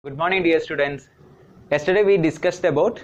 Good morning, dear students. Yesterday we discussed about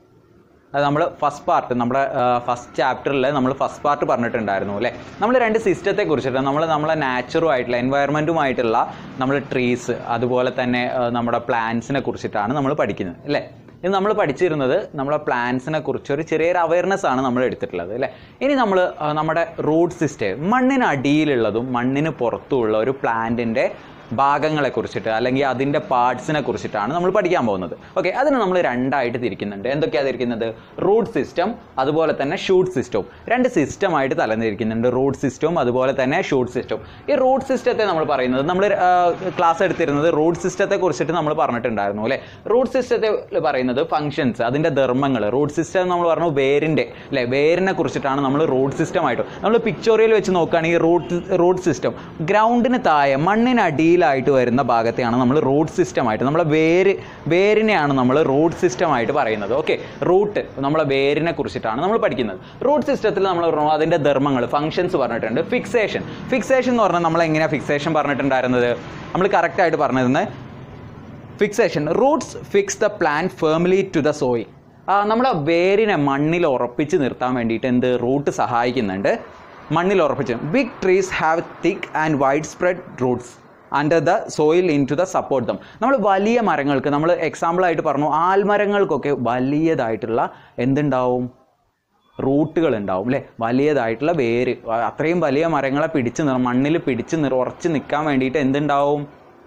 അത് നമ്മൾ first part നമ്മുടെ first ചാപ്റ്ററിൽ നമ്മൾ ഫസ്റ്റ് പാർട്ട് പറഞ്ഞിട്ടുണ്ടായിരുന്നു അല്ലേ നമ്മൾ രണ്ട് സിസ്റ്റത്തെ കുറിച്ചിട്ട് നമ്മൾ നമ്മളെ നാച്ചുറും ആയിട്ടുള്ള എൻവയറമെൻറ്റുമായിട്ടുള്ള നമ്മൾ ട്രീസ് അതുപോലെ തന്നെ ആ, നമ്മുടെ പ്ലാന്റ്സിനെ കുറിച്ചിട്ടാണ് നമ്മൾ പഠിക്കുന്നത് അല്ലേ ഇത് നമ്മൾ പഠിച്ചിരുന്നത് നമ്മളെ പ്ലാന്റ്സിനെ കുറിച്ച് ഒരു ചെറിയൊരു അവയർനെസ് ആണ് നമ്മൾ എടുത്തിട്ടുള്ളത് അല്ലേ ഇനി നമ്മൾ നമ്മുടെ റൂട്ട് സിസ്റ്റം മണ്ണിനടിയിലുള്ളതും മണ്ണിന് പുറത്തുമുള്ള ഒരു പ്ലാന്റിൻ്റെ ഭാഗങ്ങളെ കുറിച്ചിട്ട് അല്ലെങ്കിൽ അതിൻ്റെ പാർട്സിനെ കുറിച്ചിട്ടാണ് നമ്മൾ പഠിക്കാൻ പോകുന്നത് ഓക്കെ അതിന് നമ്മൾ രണ്ടായിട്ട് തിരിക്കുന്നുണ്ട് എന്തൊക്കെയാണ് തിരിക്കുന്നത് റൂട്ട് സിസ്റ്റം അതുപോലെ തന്നെ ഷൂട്ട് സിസ്റ്റവും രണ്ട് സിസ്റ്റമായിട്ട് തലംതിരിക്കുന്നുണ്ട് റൂട്ട് സിസ്റ്റവും അതുപോലെ തന്നെ ഷൂട്ട് സിസ്റ്റവും ഈ റൂട്ട് സിസ്റ്റത്തെ നമ്മൾ പറയുന്നത് നമ്മൾ ക്ലാസ് എടുത്തിരുന്നത് റൂട്ട് സിസ്റ്റത്തെ കുറിച്ചിട്ട് നമ്മൾ പറഞ്ഞിട്ടുണ്ടായിരുന്നു അല്ലേ റൂട്ട് സിസ്റ്റത്തെ പറയുന്നത് ഫങ്ഷൻസ് അതിൻ്റെ ധർമ്മങ്ങൾ റൂട്ട് സിസ്റ്റം നമ്മൾ പറഞ്ഞു വേരിൻ്റെ അല്ലേ വേരിനെ കുറിച്ചിട്ടാണ് നമ്മൾ റൂട്ട് സിസ്റ്റമായിട്ട് നമ്മൾ പിക്ചോറിയൽ വെച്ച് നോക്കുകയാണെങ്കിൽ റൂട്ട് റൂട്ട് സിസ്റ്റം ഗ്രൗണ്ടിന് താഴെ മണ്ണിനടിയിലായിട്ട് വരുന്ന ഭാഗത്തെയാണ് നമ്മൾ റൂട്ട് സിസ്റ്റമായിട്ട് നമ്മളെ വേര് വേരിനെയാണ് നമ്മൾ റൂട്ട് സിസ്റ്റമായിട്ട് പറയുന്നത് ഓക്കെ റൂട്ട് നമ്മളെ വേരിനെ കുറിച്ചിട്ടാണ് നമ്മൾ പഠിക്കുന്നത് റൂട്ട് സിസ്റ്റത്തിൽ നമ്മൾ പറഞ്ഞു അതിൻ്റെ ധർമ്മങ്ങൾ ഫങ്ഷൻസ് പറഞ്ഞിട്ടുണ്ട് ഫിക്സേഷൻ ഫിക്സേഷൻ എന്ന് പറഞ്ഞാൽ നമ്മൾ എങ്ങനെയാണ് ഫിക്സേഷൻ പറഞ്ഞിട്ടുണ്ടായിരുന്നത് നമ്മൾ കറക്റ്റായിട്ട് പറഞ്ഞിരുന്നത് fixation roots fix the plant firmly to the soil നമ്മളെ വേരിനെ മണ്ണിൽ ഉറപ്പിച്ച് നിർത്താൻ വേണ്ടിയിട്ട് എന്ത് റൂട്ട് സഹായിക്കുന്നുണ്ട് മണ്ണിൽ ഉറപ്പിച്ച് big trees have thick and wide spread roots under the soil in to the support them നമ്മൾ വലിയ മരങ്ങൾക്ക് നമ്മൾ എക്സാമ്പിളായിട്ട് പറഞ്ഞു ആൽമരങ്ങൾക്കൊക്കെ വലിയതായിട്ടുള്ള എന്തുണ്ടാവും റൂട്ടുകൾ ഉണ്ടാവും അല്ലേ വലിയതായിട്ടുള്ള വേര് അത്രയും വലിയ മരങ്ങളെ പിടിച്ച് നിർ മണ്ണിൽ പിടിച്ച് നിർ ഉറച്ച് നിൽക്കാൻ വേണ്ടിയിട്ട് എന്തുണ്ടാവും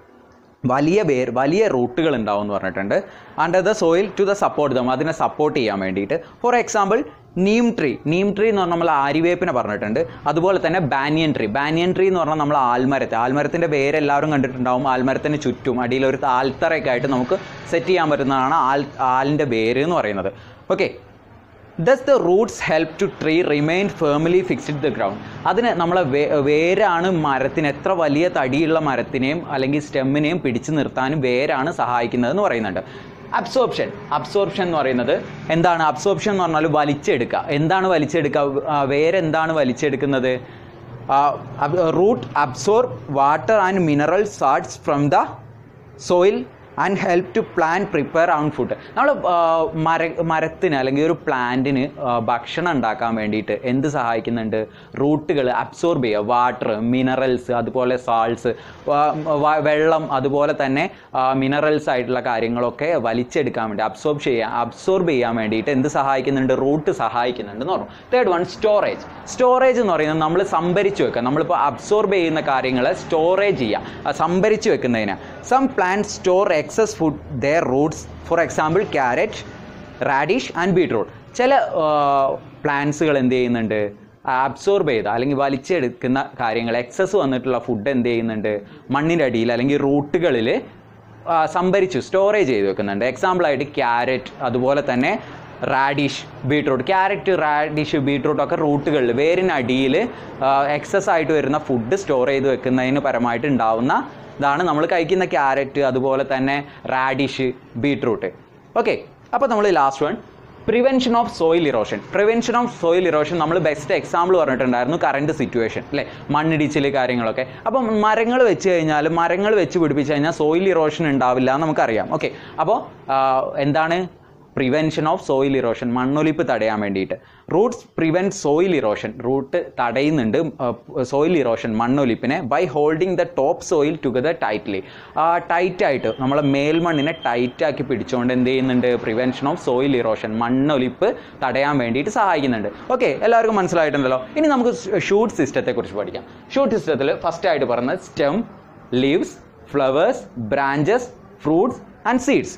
വലിയ വേർ വലിയ റൂട്ടുകൾ ഉണ്ടാവും എന്ന് പറഞ്ഞിട്ടുണ്ട് under the soil to the support them അതിനെ സപ്പോർട്ട് ചെയ്യാൻ വേണ്ടിയിട്ട് for example neem tree neem tree എന്ന് പറഞ്ഞാൽ നമ്മൾ ആര്യവേപ്പിനെ പറഞ്ഞിട്ടുണ്ട് അതുപോലെ തന്നെ ബാനിയൻ ട്രീ ബാനിയൻ ട്രീ എന്ന് പറഞ്ഞാൽ നമ്മൾ ആൽമരത്തെ ആൽമരത്തിൻ്റെ വേര് എല്ലാവരും കണ്ടിട്ടുണ്ടാവും ആൽമരത്തിന് ചുറ്റും അടിയിൽ ഒരു ആൽത്തറയൊക്കെ ആയിട്ട് നമുക്ക് സെറ്റ് ചെയ്യാൻ പറ്റുന്നതാണ് ആൽ ആലിൻ്റെ വേര് എന്ന് പറയുന്നത് okay thus the roots help to tree remain firmly fixed the ground അതിന് നമ്മളെ വേ വേരാണ് മരത്തിന് എത്ര വലിയ തടിയുള്ള മരത്തിനെയും അല്ലെങ്കിൽ സ്റ്റെമ്മിനെയും പിടിച്ചു നിർത്താനും വേരാണ് സഹായിക്കുന്നതെന്ന് പറയുന്നുണ്ട് അബ്സോർപ്ഷൻ അബ്സോർപ്ഷൻ എന്ന് പറയുന്നത് എന്താണ് അബ്സോർപ്ഷൻ എന്ന് പറഞ്ഞാൽ വലിച്ചെടുക്കുക എന്താണ് വലിച്ചെടുക്കുക ആ, വേരെന്താണ് വലിച്ചെടുക്കുന്നത് root absorb water and mineral salts from the soil and help to plant prepare own food നമ്മൾ മര മരത്തിന് അല്ലെങ്കിൽ ഒരു പ്ലാന്റിന് ഭക്ഷണം ഉണ്ടാക്കാൻ വേണ്ടിയിട്ട് എന്ത് സഹായിക്കുന്നുണ്ട് റൂട്ടുകൾ അബ്സോർബ് ചെയ്യുക വാട്ടർ മിനറൽസ് അതുപോലെ സാൾട്സ് വെള്ളം അതുപോലെ തന്നെ മിനറൽസ് ആയിട്ടുള്ള കാര്യങ്ങളൊക്കെ വലിച്ചെടുക്കാൻ വേണ്ടി അബ്സോർബ് ചെയ്യാൻ അബ്സോർബ് ചെയ്യാൻ വേണ്ടിയിട്ട് എന്ത് സഹായിക്കുന്നുണ്ട് റൂട്ട് സഹായിക്കുന്നുണ്ട് എന്ന് പറഞ്ഞു തേർഡ് വൺ സ്റ്റോറേജ് സ്റ്റോറേജ് എന്ന് പറയുന്നത് നമ്മൾ സംഭരിച്ച് വെക്കുക നമ്മളിപ്പോൾ അബ്സോർബ് ചെയ്യുന്ന കാര്യങ്ങൾ സ്റ്റോറേജ് ചെയ്യുക ആ സംഭരിച്ച് വെക്കുന്നതിന് some plant store excess food their roots for example carrot radish and beetroot ചില പ്ലാന്റ്സുകൾ എന്ത് ചെയ്യുന്നുണ്ട് അബ്സോർബ് ചെയ്ത അല്ലെങ്കിൽ വലിച്ചെടുക്കുന്ന കാര്യങ്ങൾ എക്സസ് വന്നിട്ടുള്ള ഫുഡ് എന്ത് ചെയ്യുന്നുണ്ട് മണ്ണിൻ്റെ അടിയിൽ അല്ലെങ്കിൽ റൂട്ടുകളിൽ സംഭരിച്ചു സ്റ്റോറേജ് ചെയ്ത് വെക്കുന്നുണ്ട് എക്സാമ്പിളായിട്ട് ക്യാരറ്റ് അതുപോലെ തന്നെ radish beetroot carrot radish beetroot ഒക്കെ റൂട്ടുകളിൽ വേരിനടിയിൽ എക്സസ് ആയിട്ട് വരുന്ന ഫുഡ് സ്റ്റോർ ചെയ്ത് വെക്കുന്നതിന് പരമായിട്ട് ഉണ്ടാവുന്ന ഇതാണ് നമ്മൾ കഴിക്കുന്ന ക്യാരറ്റ് അതുപോലെ തന്നെ റാഡിഷ് ബീട്രൂട്ട് ഓക്കെ അപ്പോൾ നമ്മൾ last one prevention of soil erosion prevention of soil erosion നമ്മൾ ബെസ്റ്റ് എക്സാമ്പിൾ പറഞ്ഞിട്ടുണ്ടായിരുന്നു കറണ്ട് സിറ്റുവേഷൻ അല്ലേ മണ്ണിടിച്ചിൽ കാര്യങ്ങളൊക്കെ അപ്പം മരങ്ങൾ വെച്ച് കഴിഞ്ഞാൽ മരങ്ങൾ വെച്ച് പിടിപ്പിച്ച് കഴിഞ്ഞാൽ സോയിൽ ഇറോഷൻ ഉണ്ടാവില്ല എന്ന് നമുക്കറിയാം ഓക്കെ അപ്പോൾ എന്താണ് പ്രിവെൻഷൻ ഓഫ് സോയിൽ ഇറോഷൻ മണ്ണൊലിപ്പ് തടയാൻ വേണ്ടിയിട്ട് roots prevent soil erosion root തടയുന്നുണ്ട് സോയിൽ ഇറോഷൻ മണ്ണൊലിപ്പിനെ by holding the top soil together tightly ടൈറ്റായിട്ട് നമ്മളെ മേൽമണ്ണിനെ ടൈറ്റാക്കി പിടിച്ചുകൊണ്ട് എന്ത് ചെയ്യുന്നുണ്ട് പ്രിവെൻഷൻ ഓഫ് സോയിൽ ഇറോഷൻ മണ്ണൊലിപ്പ് തടയാൻ വേണ്ടിയിട്ട് സഹായിക്കുന്നുണ്ട് ഓക്കെ എല്ലാവർക്കും മനസ്സിലായിട്ടുണ്ടല്ലോ ഇനി നമുക്ക് ഷൂട്ട് സിസ്റ്റത്തെ കുറിച്ച് പഠിക്കാം ഷൂട്ട് സിസ്റ്റത്തിൽ ഫസ്റ്റ് ആയിട്ട് പറയുന്നത് stem leaves flowers branches fruits and seeds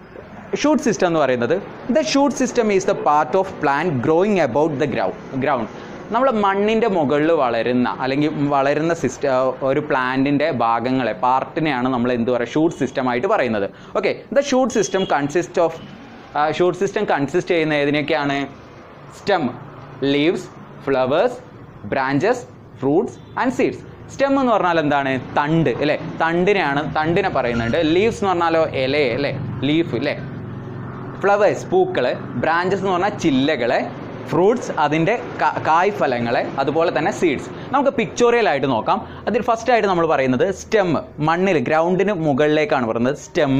shoot system എന്ന് പറയുന്നത് the shoot system is the part of plant growing about the ground ground നമ്മൾ മണ്ണിൻ്റെ മുകളിൽ വളരുന്ന അല്ലെങ്കിൽ വളരുന്ന സിസ്റ്റ ഒരു പ്ലാന്റിൻ്റെ ഭാഗങ്ങളെ പാർട്ടിനെയാണ് നമ്മൾ എന്ത് പറയുക ഷൂട്ട് സിസ്റ്റമായിട്ട് പറയുന്നത് okay the shoot system consist of shoot system consist ചെയ്യുന്ന ഏതിനൊക്കെയാണ് stem leaves flowers branches fruits and seeds stem എന്ന് പറഞ്ഞാൽ എന്താണ് തണ്ട് അല്ലേ തണ്ടിനെയാണ് തണ്ടിനെ പറയുന്നുണ്ട് ലീവ്സ് എന്ന് പറഞ്ഞാലോ ഇലയെ അല്ലേ ലീഫ് അല്ലേ ഫ്ലവേഴ്സ് പൂക്കള് ബ്രാഞ്ചസ് എന്ന് പറഞ്ഞാൽ ചില്ലകളെ ഫ്രൂട്ട്സ് അതിൻ്റെ കായ്ഫലങ്ങളെ അതുപോലെ തന്നെ സീഡ്സ് നമുക്ക് പിക്ചോറിയൽ ആയിട്ട് നോക്കാം അതിൽ ഫസ്റ്റ് ആയിട്ട് നമ്മൾ പറയുന്നത് സ്റ്റെം മണ്ണിൽ ഗ്രൗണ്ടിന് മുകളിലേക്കാണ് പറയുന്നത് സ്റ്റെം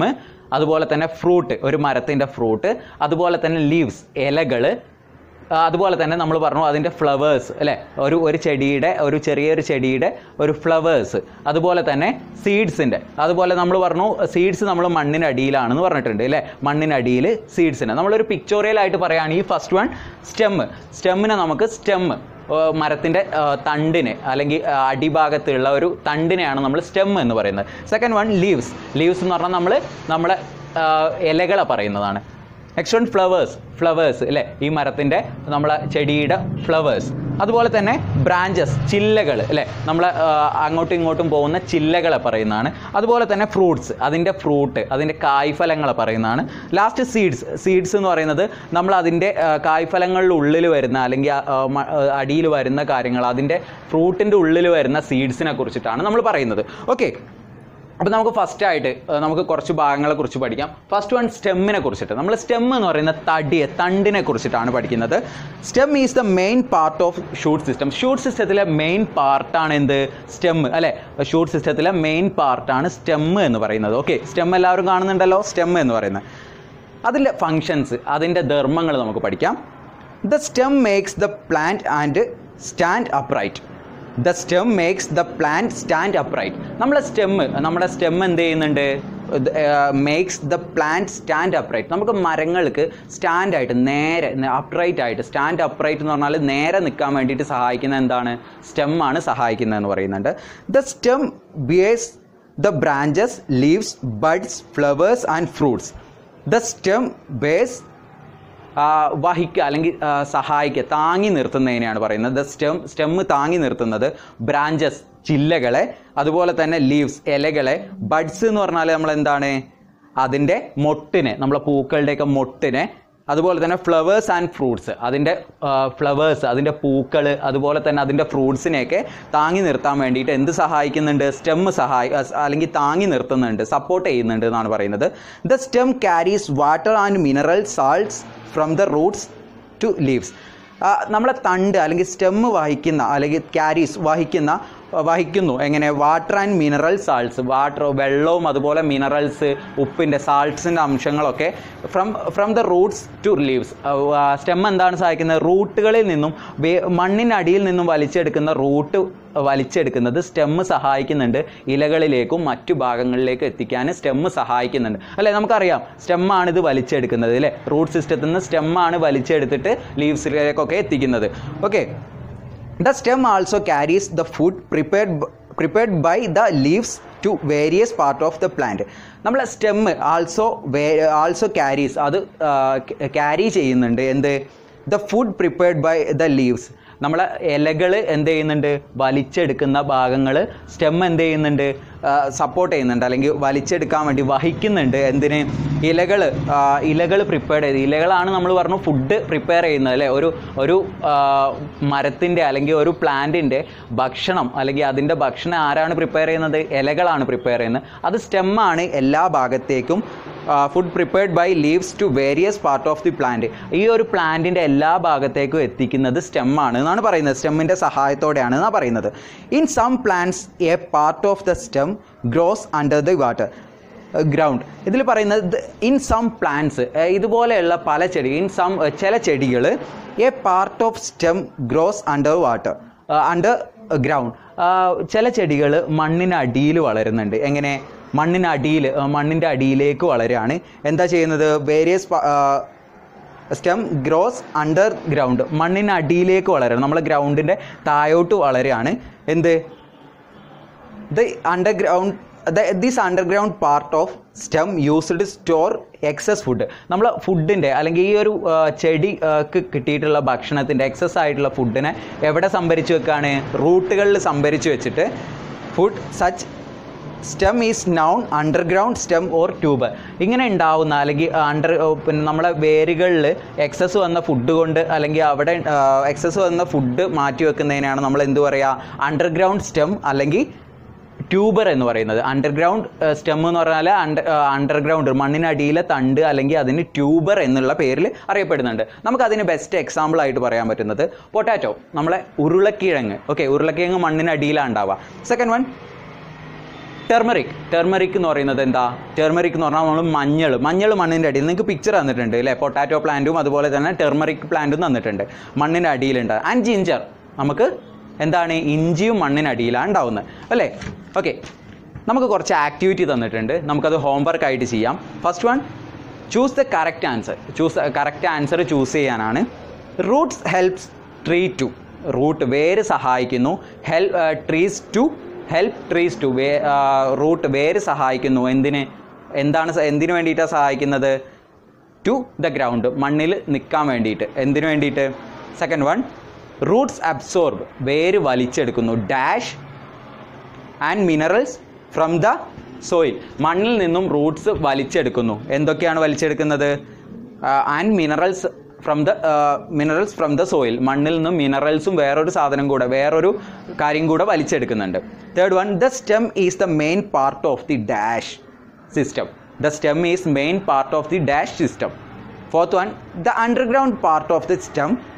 അതുപോലെ തന്നെ ഫ്രൂട്ട് ഒരു മരത്തിൻ്റെ ഫ്രൂട്ട് അതുപോലെ തന്നെ ലീവ്സ് ഇലകൾ അതുപോലെ തന്നെ നമ്മൾ പറഞ്ഞു അതിൻ്റെ ഫ്ലവേഴ്സ് അല്ലേ ഒരു ഒരു ചെടിയുടെ ഒരു ചെറിയൊരു ചെടിയുടെ ഒരു ഫ്ലവേഴ്സ് അതുപോലെ തന്നെ സീഡ്സിൻ്റെ അതുപോലെ നമ്മൾ പറഞ്ഞു സീഡ്സ് നമ്മൾ മണ്ണിനടിയിലാണെന്ന് പറഞ്ഞിട്ടുണ്ട് അല്ലേ മണ്ണിനടിയിൽ സീഡ്സിന് നമ്മളൊരു പിക്ചോറിയൽ ആയിട്ട് പറയുകയാണെങ്കിൽ ഫസ്റ്റ് വൺ സ്റ്റെമ്മ് സ്റ്റെമ്മിനെ നമുക്ക് സ്റ്റെമ്മ് മരത്തിൻ്റെ തണ്ടിനെ അല്ലെങ്കിൽ ആ, അടിഭാഗത്തുള്ള ഒരു തണ്ടിനെയാണ് നമ്മൾ സ്റ്റെം എന്ന് പറയുന്നത് സെക്കൻഡ് വൺ ലീവ്സ് ലീവ്സ് എന്ന് പറഞ്ഞാൽ നമ്മൾ നമ്മളെ ഇലകളെ പറയുന്നതാണ് നെക്സ്റ്റ് വൺ ഫ്ലവേഴ്സ് ഫ്ലവേഴ്സ് അല്ലേ ഈ മരത്തിൻ്റെ നമ്മളെ ചെടിയുടെ ഫ്ലവേഴ്സ് അതുപോലെ തന്നെ ബ്രാഞ്ചസ് ചില്ലകൾ അല്ലേ നമ്മൾ അങ്ങോട്ടും ഇങ്ങോട്ടും പോകുന്ന ചില്ലകളെ പറയുന്നതാണ് അതുപോലെ തന്നെ ഫ്രൂട്ട്സ് അതിൻ്റെ ഫ്രൂട്ട് അതിൻ്റെ കായ്ഫലങ്ങളെ പറയുന്നതാണ് ലാസ്റ്റ് സീഡ്സ് സീഡ്സ് എന്ന് പറയുന്നത് നമ്മൾ അതിൻ്റെ കായ്ഫലങ്ങളുടെ ഉള്ളിൽ വരുന്ന അല്ലെങ്കിൽ അടിയിൽ വരുന്ന കാര്യങ്ങൾ അതിൻ്റെ ഫ്രൂട്ടിൻ്റെ ഉള്ളിൽ വരുന്ന സീഡ്സിനെ കുറിച്ചിട്ടാണ് നമ്മൾ പറയുന്നത് ഓക്കെ അപ്പോൾ നമുക്ക് ഫസ്റ്റ് ആയിട്ട് ഏഹ്, നമുക്ക് കുറച്ച് ഭാഗങ്ങളെ കുറിച്ച് പഠിക്കാം ഫസ്റ്റ് വൺ സ്റ്റെമ്മിനെ കുറിച്ചിട്ട് നമ്മൾ സ്റ്റെം എന്ന് പറയുന്ന തടിയെ തണ്ടിനെ കുറിച്ചിട്ടാണ് പഠിക്കുന്നത് stem is the main part of shoot system shoot സിസ്റ്റത്തിലെ മെയിൻ പാർട്ടാണ് എന്ത് സ്റ്റെം അല്ലേ ഷൂട്ട് സിസ്റ്റത്തിലെ മെയിൻ പാർട്ടാണ് സ്റ്റെം എന്ന് പറയുന്നത് ഓക്കെ സ്റ്റെം എല്ലാവരും കാണുന്നുണ്ടല്ലോ സ്റ്റെം എന്ന് പറയുന്നത് അതിൻ്റെ ഫങ്ഷൻസ് അതിൻ്റെ ധർമ്മങ്ങൾ നമുക്ക് പഠിക്കാം the stem makes the plant and stand upright the stem makes the plant stand upright നമ്മളെ സ്റ്റെം നമ്മുടെ സ്റ്റെം എന്ത് ചെയ്യുന്നുണ്ട് makes the plant stand upright നമുക്ക് മരങ്ങൾക്ക് സ്റ്റാൻഡായിട്ട് നേരെ അപ്രൈറ്റ് ആയിട്ട് സ്റ്റാൻഡ് അപ്രൈറ്റ് എന്ന് പറഞ്ഞാൽ നേരെ നിൽക്കാൻ വേണ്ടിയിട്ട് സഹായിക്കുന്ന എന്താണ് സ്റ്റെം ആണ് സഹായിക്കുന്നതെന്ന് പറയുന്നുണ്ട് the stem bears the branches leaves buds flowers and fruits the stem bears വഹിക്കുക അല്ലെങ്കിൽ ആ, സഹായിക്കുക താങ്ങി നിർത്തുന്നതിനെയാണ് പറയുന്നത് ദ സ്റ്റെം സ്റ്റെം താങ്ങി നിർത്തുന്നത് ബ്രാഞ്ചസ് ചില്ലകളെ അതുപോലെ തന്നെ ലീവ്സ് ഇലകളെ ബഡ്സ് എന്ന് പറഞ്ഞാൽ നമ്മൾ എന്താണ് അതിൻ്റെ മൊട്ടിനെ നമ്മളെ പൂക്കളുടെയൊക്കെ മൊട്ടിനെ അതുപോലെ തന്നെ ഫ്ലവേഴ്സ് ആൻഡ് ഫ്രൂട്ട്സ് അതിൻ്റെ ഫ്ലവേഴ്സ് അതിൻ്റെ പൂക്കൾ അതുപോലെ തന്നെ അതിൻ്റെ ഫ്രൂട്ട്സിനെയൊക്കെ താങ്ങി നിർത്താൻ വേണ്ടിയിട്ട് എന്ത് സഹായിക്കുന്നുണ്ട് സ്റ്റെം സഹായി അഹ് അല്ലെങ്കിൽ താങ്ങി നിർത്തുന്നുണ്ട് സപ്പോർട്ട് ചെയ്യുന്നുണ്ട് എന്നാണ് പറയുന്നത് the stem carries water and mineral salts from the roots to leaves നമ്മളെ തണ്ട് അല്ലെങ്കിൽ സ്റ്റെം വഹിക്കുന്ന അല്ലെങ്കിൽ ക്യാരീസ് വഹിക്കുന്ന വഹിക്കുന്നു എങ്ങനെ water and mineral salts water വെള്ളവും അതുപോലെ മിനറൽസ് ഉപ്പിൻ്റെ സാൾട്ട്സിൻ്റെ അംശങ്ങളൊക്കെ from from the roots to leaves stem എന്താണ് സഹായിക്കുന്നത് റൂട്ടുകളിൽ നിന്നും വേ- മണ്ണിനടിയിൽ നിന്നും വലിച്ചെടുക്കുന്ന റൂട്ട് വലിച്ചെടുക്കുന്നത് സ്റ്റെമ്മ് സഹായിക്കുന്നുണ്ട് ഇലകളിലേക്കും മറ്റു ഭാഗങ്ങളിലേക്കും എത്തിക്കാൻ സ്റ്റെമ്മ് സഹായിക്കുന്നുണ്ട് അല്ലേ നമുക്കറിയാം സ്റ്റെമ്മാണ് ഇത് വലിച്ചെടുക്കുന്നത് അല്ലേ റൂട്ട് സിസ്റ്റത്തിൽ നിന്ന് സ്റ്റെമ്മാണ് വലിച്ചെടുത്തിട്ട് ലീവ്സിലേക്കൊക്കെ എത്തിക്കുന്നത് okay the stem also carries the food prepared prepared by the leaves to various part of the plant നമ്മളെ സ്റ്റെം ആൾസോ ആൾസോ ക്യാരീസ് അത് ക്യാരി ചെയ്യുന്നുണ്ട് എന്ത് the food prepared by the leaves നമ്മളെ ഇലകൾ എന്ത് ചെയ്യുന്നുണ്ട് വലിച്ചെടുക്കുന്ന ഭാഗങ്ങൾ സ്റ്റെം എന്ത് ചെയ്യുന്നുണ്ട് സപ്പോർട്ട് ചെയ്യുന്നുണ്ട് അല്ലെങ്കിൽ വലിച്ചെടുക്കാൻ വേണ്ടി വഹിക്കുന്നുണ്ട് എന്തിന് ഇലകൾ ഇലകൾ പ്രിപ്പയർ ചെയ്ത് ഇലകളാണ് നമ്മൾ പറഞ്ഞു ഫുഡ് പ്രിപ്പയർ ചെയ്യുന്നത് അല്ലേ ഒരു ഒരു മരത്തിൻ്റെ അല്ലെങ്കിൽ ഒരു പ്ലാന്റിൻ്റെ ഭക്ഷണം അല്ലെങ്കിൽ അതിൻ്റെ ഭക്ഷണം ആരാണ് പ്രിപ്പയർ ചെയ്യുന്നത് ഇലകളാണ് പ്രിപ്പയർ ചെയ്യുന്നത് അത് സ്റ്റെമ്മാണ് എല്ലാ ഭാഗത്തേക്കും food prepared by leaves to various part of the plant ഈ ഒരു പ്ലാന്റിൻ്റെ എല്ലാ ഭാഗത്തേക്കും എത്തിക്കുന്നത് സ്റ്റെമ്മാണ് എന്നാണ് പറയുന്നത് സ്റ്റെമ്മിൻ്റെ സഹായത്തോടെയാണ് എന്നാണ് പറയുന്നത് in some plants a part of the stem grows under the water ground ഇതിൽ പറയുന്നത് ഇൻ സം പ്ലാന്റ്സ് ഇതുപോലെയുള്ള പല ചെടി ഇൻ സം ചില ചെടികൾ a part of stem grows under water under ground ചില ചെടികൾ മണ്ണിനടിയിൽ വളരുന്നുണ്ട് എങ്ങനെ മണ്ണിനടിയിൽ മണ്ണിൻ്റെ അടിയിലേക്ക് വളരുകയാണ് എന്താ ചെയ്യുന്നത് various stem grows under ground മണ്ണിനടിയിലേക്ക് വളരണം നമ്മളെ ഗ്രൗണ്ടിൻ്റെ താഴോട്ട് വളരുകയാണ് എന്ത് the underground this underground part of stem used store excess food നമ്മൾ ഫുഡിൻ്റെ അല്ലെങ്കിൽ ഈ ഒരു ആ, ചെടിക്ക് കിട്ടിയിട്ടുള്ള ഭക്ഷണത്തിൻ്റെ എക്സസ് ആയിട്ടുള്ള ഫുഡിനെ എവിടെ സംഭരിച്ച് വെക്കുകയാണ് റൂട്ടുകളിൽ സംഭരിച്ച് വെച്ചിട്ട് food such stem is known underground stem or tube ഇങ്ങനെ ഉണ്ടാവുന്ന അല്ലെങ്കിൽ അണ്ടർ പിന്നെ നമ്മളെ വേരുകളിൽ എക്സസ് വന്ന ഫുഡ് കൊണ്ട് അല്ലെങ്കിൽ അവിടെ എക്സസ് വന്ന ഫുഡ് മാറ്റി വെക്കുന്നതിനാണ് നമ്മൾ എന്ത് പറയുക അണ്ടർഗ്രൗണ്ട് സ്റ്റെം അല്ലെങ്കിൽ ട്യൂബർ എന്ന് പറയുന്നത് അണ്ടർഗ്രൗണ്ട് സ്റ്റെം എന്ന് പറഞ്ഞാൽ അണ്ടർ അണ്ടർഗ്രൗണ്ട് മണ്ണിനടിയിലെ തണ്ട് അല്ലെങ്കിൽ അതിന് ട്യൂബർ എന്നുള്ള പേരിൽ അറിയപ്പെടുന്നുണ്ട് നമുക്ക് അതിന് ബെസ്റ്റ് എക്സാമ്പിൾ ആയിട്ട് പറയാൻ പറ്റുന്നത് പൊട്ടാറ്റോ നമ്മളെ ഉരുളക്കിഴങ്ങ് ഓക്കെ ഉരുളക്കിഴങ്ങ് മണ്ണിനടിയിലാണ് ഉണ്ടാവുക സെക്കൻഡ് വൺ ടെർമറിക് ടെർമറിക് എന്ന് പറയുന്നത് എന്താ ടെർമറിക് എന്ന് പറഞ്ഞാൽ നമ്മൾ മഞ്ഞൾ മഞ്ഞൾ മണ്ണിൻ്റെ അടിയിൽ നിങ്ങൾക്ക് പിക്ചർ തന്നിട്ടുണ്ട് അല്ലേ പൊട്ടാറ്റോ പ്ലാന്റും അതുപോലെ തന്നെ ടെർമറിക് പ്ലാന്റും തന്നിട്ടുണ്ട് മണ്ണിൻ്റെ അടിയിലുണ്ട് ആൻഡ് ജിഞ്ചർ നമുക്ക് എന്താണ് ഇഞ്ചിയും മണ്ണിനടിയിലാണ് ഉണ്ടാവുന്നത് അല്ലേ ഓക്കെ നമുക്ക് കുറച്ച് ആക്ടിവിറ്റി തന്നിട്ടുണ്ട് നമുക്കത് ഹോംവർക്ക് ആയിട്ട് ചെയ്യാം first one choose the correct answer choose correct answer choose ചെയ്യാനാണ് roots helps tree to root വേര് സഹായിക്കുന്നു help trees to help trees to വേ റൂട്ട് വേര് സഹായിക്കുന്നു എന്തിന് എന്താണ് സ- എന്തിനു വേണ്ടിയിട്ടാണ് സഹായിക്കുന്നത് ടു ദ ഗ്രൗണ്ട് മണ്ണിൽ നിൽക്കാൻ വേണ്ടിയിട്ട് എന്തിനു വേണ്ടിയിട്ട് സെക്കൻഡ് വൺ റൂട്ട്സ് അബ്സോർബ് വേര് വലിച്ചെടുക്കുന്നു dash and minerals from the soil മണ്ണിൽ നിന്നും റൂട്ട്സ് വലിച്ചെടുക്കുന്നു എന്തൊക്കെയാണ് വലിച്ചെടുക്കുന്നത് and minerals from the minerals from the soil മണ്ണിൽ നിന്നും മിനറൽസും വേറൊരു സാധനം കൂടെ വേറൊരു കാര്യം കൂടെ വലിച്ചെടുക്കുന്നുണ്ട് third one the stem is the main part of the dash system the stem is main part of the dash system fourth one the underground part of the stem